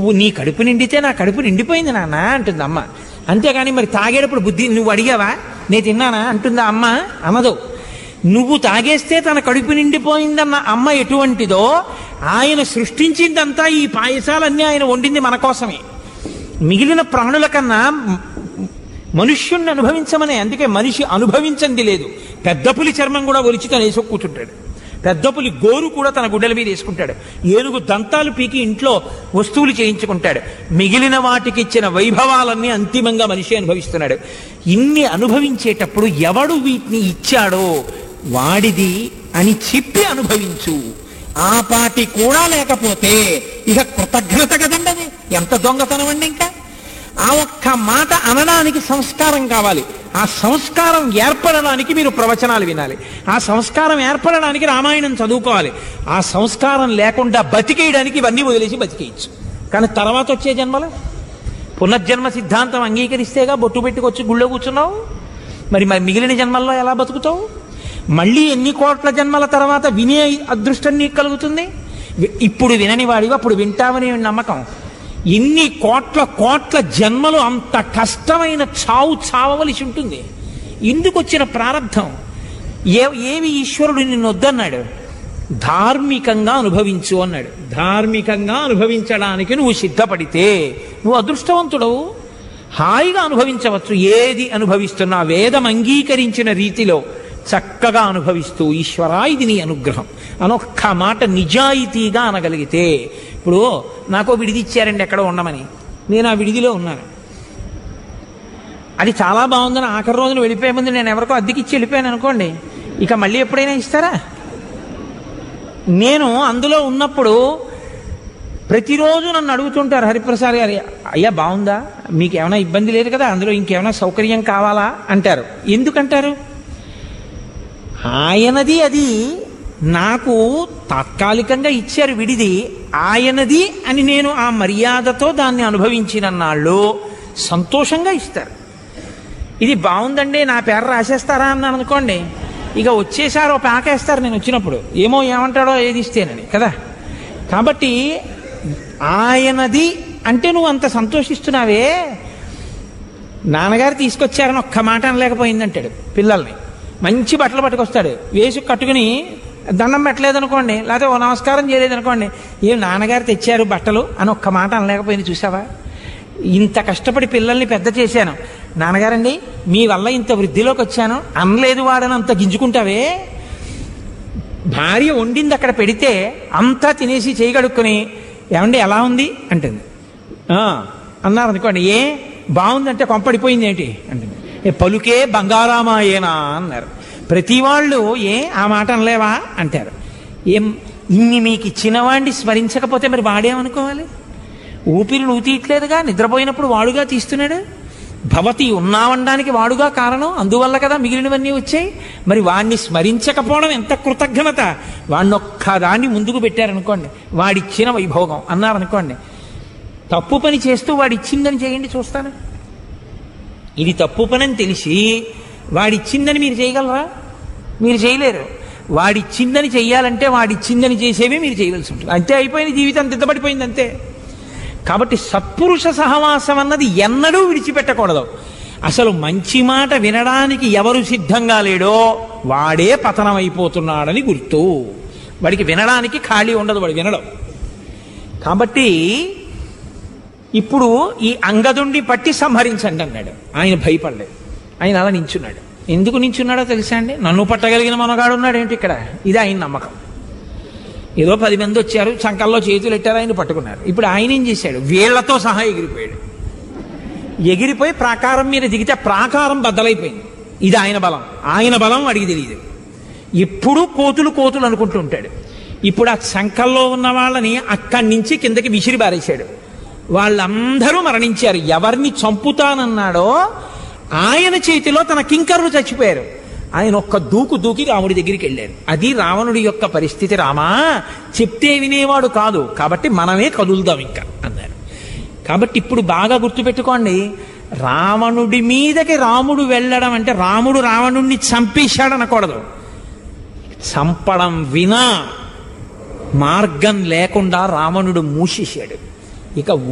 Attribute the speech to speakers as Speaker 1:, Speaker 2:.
Speaker 1: నువ్వు నీ కడుపు నిండితే నా కడుపు నిండిపోయింది నాన్న అంటుంది అమ్మ అంతేగాని మరి తాగేటప్పుడు బుద్ధి నువ్వు అడిగావా నేను తిన్నానా అంటుందా అమ్మ అనదు నువ్వు తాగేస్తే తన కడుపు నిండిపోయిందన్న అమ్మ ఎటువంటిదో ఆయన సృష్టించిందంతా ఈ పాయసాలన్నీ ఆయన వండింది మన కోసమే మిగిలిన ప్రాణుల కన్నా మ- మనుష్యుణ్ణి అనుభవించమనే అందుకే మనిషి అనుభవించంది లేదు పెద్ద పులి చర్మం కూడా ఒలిచి తను వేసుకు కూర్చుంటాడు పెద్ద పులి గోరు కూడా తన గుడ్డల మీద వేసుకుంటాడు ఏనుగు దంతాలు పీకి ఇంట్లో వస్తువులు చేయించుకుంటాడు మిగిలిన వాటికి ఇచ్చిన వైభవాలన్నీ అంతిమంగా మనిషి అనుభవిస్తున్నాడు ఇన్ని అనుభవించేటప్పుడు ఎవడు వీటిని ఇచ్చాడో వాడిది అని చెప్పి అనుభవించు ఆ పాటి కూడా లేకపోతే ఇక కృతజ్ఞత కదండి అది ఎంత దొంగతనం అండి ఇంకా ఆ ఒక్క మాట అనడానికి సంస్కారం కావాలి ఆ సంస్కారం ఏర్పడడానికి మీరు ప్రవచనాలు వినాలి ఆ సంస్కారం ఏర్పడడానికి రామాయణం చదువుకోవాలి ఆ సంస్కారం లేకుండా బతికేయడానికి ఇవన్నీ వదిలేసి బతికేయచ్చు కానీ తర్వాత వచ్చే జన్మలో పునర్జన్మ సిద్ధాంతం అంగీకరిస్తేగా బొట్టు పెట్టుకొచ్చి గుళ్ళో కూర్చున్నావు మరి మరి మిగిలిన జన్మల్లో ఎలా బతుకుతావు మళ్ళీ ఎన్ని కోట్ల జన్మల తర్వాత వినే అదృష్టం నీకు కలుగుతుంది వి- ఇప్పుడు వినని వాడివి అప్పుడు వింటావని నమ్మకం ఎన్ని కోట్ల కోట్ల జన్మలు అంత కష్టమైన చావు చావవలసి ఉంటుంది ఎందుకు వచ్చిన ప్రారంధం ఏ ఏమి ఈశ్వరుడు నిన్ను వద్దన్నాడు ధార్మికంగా అనుభవించు అన్నాడు ధార్మికంగా అనుభవించడానికి నువ్వు సిద్ధపడితే నువ్వు అదృష్టవంతుడవు హాయిగా అనుభవించవచ్చు ఏది అనుభవిస్తున్నా వేదం అంగీకరించిన రీతిలో చక్కగా అనుభవిస్తూ ఈశ్వరా ఇది నీ అనుగ్రహం అనొక్క మాట నిజాయితీగా అనగలిగితే ఇప్పుడు నాకు విడిది ఇచ్చారండి ఎక్కడ ఉండమని నేను ఆ విడిదిలో ఉన్నాను అది చాలా బాగుందని ఆఖరి రోజున వెళ్ళిపోయే ముందు నేను ఎవరికో అద్దెకిచ్చి వెళ్ళిపోయాను అనుకోండి ఇక మళ్ళీ ఎప్పుడైనా ఇస్తారా నేను అందులో ఉన్నప్పుడు ప్రతిరోజు నన్ను అడుగుతుంటారు హరిప్రసాద్ గారు అయ్యా బాగుందా మీకు ఏమైనా ఇబ్బంది లేదు కదా అందులో ఇంకేమైనా సౌకర్యం కావాలా అంటారు ఎందుకంటారు ఆయనది అది నాకు తాత్కాలికంగా ఇచ్చారు విడిది ఆయనది అని నేను ఆ మర్యాదతో దాన్ని అనుభవించిన నాళ్ళు సంతోషంగా ఇస్తారు ఇది బాగుందండి నా పేరు రాసేస్తారా అన్నాను అనుకోండి ఇక వచ్చేసారు ఓ పేకేస్తారు నేను వచ్చినప్పుడు ఏమో ఏమంటాడో ఏది ఇస్తేనని కదా కాబట్టి ఆయనది అంటే నువ్వు అంత సంతోషిస్తున్నావే నాన్నగారు తీసుకొచ్చారని ఒక్క మాట అనలేకపోయిందంటాడు పిల్లల్ని మంచి బట్టలు పట్టుకొస్తాడు వేసి కట్టుకుని దండం పెట్టలేదనుకోండి లేకపోతే ఓ నమస్కారం చేయలేదనుకోండి ఏం నాన్నగారు తెచ్చారు బట్టలు అని ఒక్క మాట అనలేకపోయింది చూసావా ఇంత కష్టపడి పిల్లల్ని పెద్ద చేశాను నాన్నగారండి మీ వల్ల ఇంత వృద్ధిలోకి వచ్చాను అనలేదు వాడని అంత గింజుకుంటావే భార్య వండింది అక్కడ పెడితే అంతా తినేసి చేయగడుక్కొని ఏమండి ఎలా ఉంది అంటుంది "ఆ," అన్నారు అనుకోండి ఏ బాగుందంటే కొంపడిపోయింది ఏంటి అంటుంది "ఏ, పలుకే బంగారామాయేనా అన్నారు ప్రతి వాళ్ళు ఏ ఆ మాట అనలేవా అంటారు ఏం ఇన్ని మీకు ఇచ్చిన వాడిని స్మరించకపోతే మరి వాడేమనుకోవాలి ఊపిరి నువ్వు తీయట్లేదుగా నిద్రపోయినప్పుడు వాడుగా తీస్తున్నాడు భవతి ఉన్నావనడానికి వాడుగా కారణం అందువల్ల కదా మిగిలినవన్నీ వచ్చాయి మరి వాణ్ణి స్మరించకపోవడం ఎంత కృతజ్ఞత వాడిని ఒక్కదాన్ని ముందుకు పెట్టారనుకోండి వాడిచ్చిన వైభోగం అన్నారనుకోండి తప్పు పని చేస్తూ వాడిచ్చిందని చేయండి చూస్తాను ఇది తప్పు పని అని తెలిసి వాడిచ్చిందని మీరు చేయగలరా మీరు చేయలేరు వాడిచ్చిందని చెయ్యాలంటే వాడిచ్చిందని చేసేవి మీరు చేయవలసి ఉంటుంది అంతే అయిపోయింది జీవితం తిద్దబడిపోయింది అంతే కాబట్టి సత్పురుష సహవాసం అన్నది ఎన్నడూ విడిచిపెట్టకూడదు అసలు మంచి మాట వినడానికి ఎవరు సిద్ధంగా లేడో వాడే పతనమైపోతున్నాడని గుర్తు వాడికి వినడానికి ఖాళీ ఉండదు వాడు వినడం కాబట్టి ఇప్పుడు ఈ అంగదుండి పట్టి సంహరించండి అన్నాడు ఆయన భయపడలేదు ఆయన అలా నించున్నాడు ఎందుకు నించున్నాడో తెలుసా అండి నన్ను పట్టగలిగిన మనగాడు ఉన్నాడు ఏంటి ఇక్కడ ఇది ఆయన నమ్మకం ఏదో పది మంది వచ్చారు చంకల్లో చేతులు ఎట్టారు ఆయన పట్టుకున్నారు ఇప్పుడు ఆయన ఏం చేశాడు వీళ్లతో సహా ఎగిరిపోయాడు ఎగిరిపోయి ప్రాకారం మీద దిగితే ప్రాకారం బద్దలైపోయింది ఇది ఆయన బలం ఆయన బలం వాడికి తెలియదు ఎప్పుడూ కోతులు కోతులు అనుకుంటూ ఉంటాడు ఇప్పుడు ఆ శంఖల్లో ఉన్న వాళ్ళని అక్కడి నుంచి కిందకి విసిరి బారేశాడు వాళ్ళందరూ మరణించారు ఎవరిని చంపుతానన్నాడో ఆయన చేతిలో తన కింకరులు చచ్చిపోయారు ఆయన ఒక్క దూకు దూకి రాముడి దగ్గరికి వెళ్ళారు అది రావణుడి యొక్క పరిస్థితి రామా చెప్తే వినేవాడు కాదు కాబట్టి మనమే కదులుదాం ఇంకా అన్నారు కాబట్టి ఇప్పుడు బాగా గుర్తుపెట్టుకోండి రావణుడి మీదకి రాముడు వెళ్ళడం అంటే రాముడు రావణుడిని చంపేశాడు అనకూడదు చంపడం వినా మార్గం లేకుండా రావణుడు మూసేశాడు ఇక